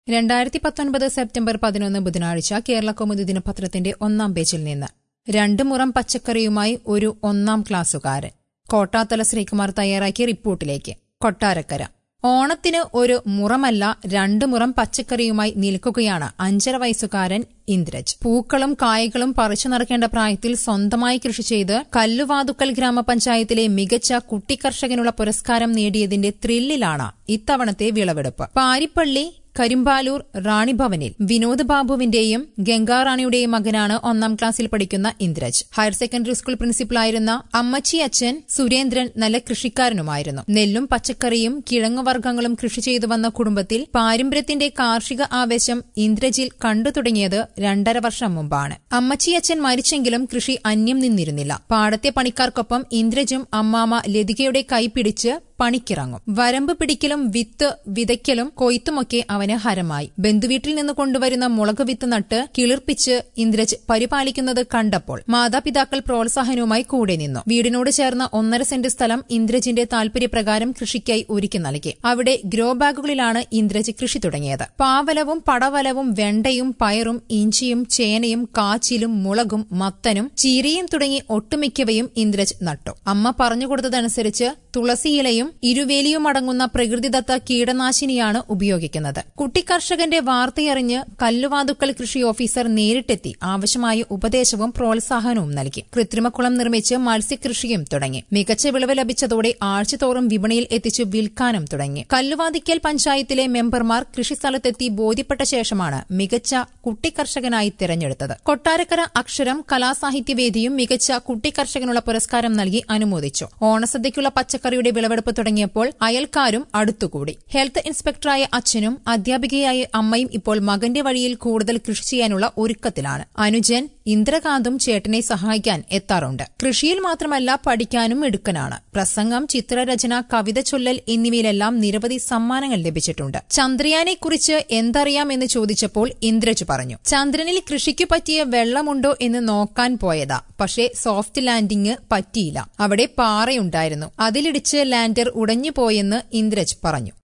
രണ്ടായിരത്തി പത്തൊൻപത് സെപ്റ്റംബർ പതിനൊന്ന് ബുധനാഴ്ച കേരള കൗമുദി ദിനപത്രത്തിന്റെ ഒന്നാം പേജിൽ നിന്ന് രണ്ട് മുറം പച്ചക്കറിയുമായി ഒരു ഒന്നാം ക്ലാസ്സുകാരൻ കോട്ടാത്തല ശ്രീകുമാർ തയ്യാറാക്കിയ റിപ്പോർട്ടിലേക്ക് കൊട്ടാരക്കര ഓണത്തിന് ഒരു മുറമല്ല രണ്ട് മുറം പച്ചക്കറിയുമായി നിൽക്കുകയാണ് അഞ്ചര വയസ്സുകാരൻ ഇന്ദ്രജ് പൂക്കളും കായ്കളും പറിച്ചു നടക്കേണ്ട പ്രായത്തിൽ സ്വന്തമായി കൃഷി ചെയ്ത് കല്ലുവാതുക്കൽ ഗ്രാമപഞ്ചായത്തിലെ മികച്ച കുട്ടിക്കർഷകനുള്ള പുരസ്കാരം നേടിയതിന്റെ ത്രില്ലിലാണ് ഇത്തവണത്തെ വിളവെടുപ്പ് പാരിപ്പള്ളി കരിമ്പാലൂർ റാണിഭവനിൽ വിനോദ് ബാബുവിന്റെയും ഗംഗാറാണിയുടെയും മകനാണ് ഒന്നാം ക്ലാസ്സിൽ പഠിക്കുന്ന ഇന്ദ്രജ് ഹയർ സെക്കൻഡറി സ്കൂൾ പ്രിൻസിപ്പലായിരുന്ന അമ്മച്ചി അച്ഛൻ സുരേന്ദ്രൻ നല്ല കൃഷിക്കാരനുമായിരുന്നു നെല്ലും പച്ചക്കറിയും കിഴങ്ങുവർഗ്ഗങ്ങളും കൃഷി ചെയ്തു വന്ന കുടുംബത്തിൽ പാരമ്പര്യത്തിന്റെ കാർഷിക ആവേശം ഇന്ദ്രജിൽ കണ്ടു തുടങ്ങിയത് രണ്ടര വർഷം മുമ്പാണ് അമ്മച്ചി അച്ഛൻ മരിച്ചെങ്കിലും കൃഷി അന്യം നിന്നിരുന്നില്ല പാടത്തെ പണിക്കാർക്കൊപ്പം ഇന്ദ്രജും അമ്മാമ ലതികയുടെ കൈ പിടിച്ച് പണിക്കിറങ്ങും വരമ്പ് പിടിക്കലും വിത്ത് വിതയ്ക്കലും കൊയ്ത്തുമൊക്കെ അവന് ഹരമായി ബന്ധുവീട്ടിൽ നിന്ന് കൊണ്ടുവരുന്ന മുളക് വിത്ത് നട്ട് കിളിർപ്പിച്ച് ഇന്ദ്രജ് പരിപാലിക്കുന്നത് കണ്ടപ്പോൾ മാതാപിതാക്കൾ പ്രോത്സാഹനവുമായി കൂടെ നിന്നു വീടിനോട് ചേർന്ന ഒന്നര സെന്റ് സ്ഥലം ഇന്ദ്രജിന്റെ താൽപര്യപ്രകാരം കൃഷിക്കായി ഒരുക്കി നൽകി അവിടെ ഗ്രോ ബാഗുകളിലാണ് ഇന്ദ്രജ് കൃഷി തുടങ്ങിയത് പാവലവും പടവലവും വെണ്ടയും പയറും ഇഞ്ചിയും ചേനയും കാച്ചിലും മുളകും മത്തനും ചീരയും തുടങ്ങി ഒട്ടുമിക്കവയും ഇന്ദ്രജ് നട്ടു അമ്മ പറഞ്ഞുകൊടുത്തതനുസരിച്ച് തുളസിയിലയും ഇരുവേലിയും അടങ്ങുന്ന പ്രകൃതിദത്ത കീടനാശിനിയാണ് ഉപയോഗിക്കുന്നത് കുട്ടിക്കർഷകന്റെ വാർത്തയറിഞ്ഞ് കല്ലുവാതുക്കൽ കൃഷി ഓഫീസർ നേരിട്ടെത്തി ആവശ്യമായ ഉപദേശവും പ്രോത്സാഹനവും നൽകി കൃത്രിമക്കുളം നിർമ്മിച്ച് മത്സ്യകൃഷിയും തുടങ്ങി മികച്ച വിളവ് ലഭിച്ചതോടെ ആഴ്ചതോറും വിപണിയിൽ എത്തിച്ച് വിൽക്കാനും തുടങ്ങി കല്ലുവാതിക്കൽ പഞ്ചായത്തിലെ മെമ്പർമാർ കൃഷിസ്ഥലത്തെത്തി ബോധ്യപ്പെട്ട ശേഷമാണ് മികച്ച കുട്ടിക്കർഷകനായി തിരഞ്ഞെടുത്തത് കൊട്ടാരക്കര അക്ഷരം കലാസാഹിത്യവേദിയും മികച്ച കുട്ടിക്കർഷകനുള്ള പുരസ്കാരം നൽകി അനുമോദിച്ചു ഓണസദ്യയ്ക്കുള്ള പച്ചക്കറിയുടെ വിളവെടുപ്പ് തുടങ്ങിയപ്പോൾ അയൽക്കാരും അടുത്തുകൂടി ഹെൽത്ത് ഇൻസ്പെക്ടറായ അച്ഛനും അധ്യാപികയായ അമ്മയും ഇപ്പോൾ മകന്റെ വഴിയിൽ കൂടുതൽ കൃഷി ചെയ്യാനുള്ള ഒരുക്കത്തിലാണ് അനുജൻ ഇന്ദ്രകാന്തും ചേട്ടനെ സഹായിക്കാൻ എത്താറുണ്ട് കൃഷിയിൽ മാത്രമല്ല പഠിക്കാനും എടുക്കനാണ് പ്രസംഗം ചിത്രരചന കവിത ചൊല്ലൽ എന്നിവയിലെല്ലാം നിരവധി സമ്മാനങ്ങൾ ലഭിച്ചിട്ടുണ്ട് ചന്ദ്രയാനെക്കുറിച്ച് എന്തറിയാം എന്ന് ചോദിച്ചപ്പോൾ ഇന്ദ്രജ് പറഞ്ഞു ചന്ദ്രനിൽ കൃഷിക്കു പറ്റിയ വെള്ളമുണ്ടോ എന്ന് നോക്കാൻ പോയതാ പക്ഷേ സോഫ്റ്റ് ലാൻഡിംഗ് പറ്റിയില്ല അവിടെ പാറയുണ്ടായിരുന്നു അതിലിടിച്ച് ലാൻഡർ ഉടഞ്ഞുപോയെന്ന് ഇന്ദ്രജ് പറഞ്ഞു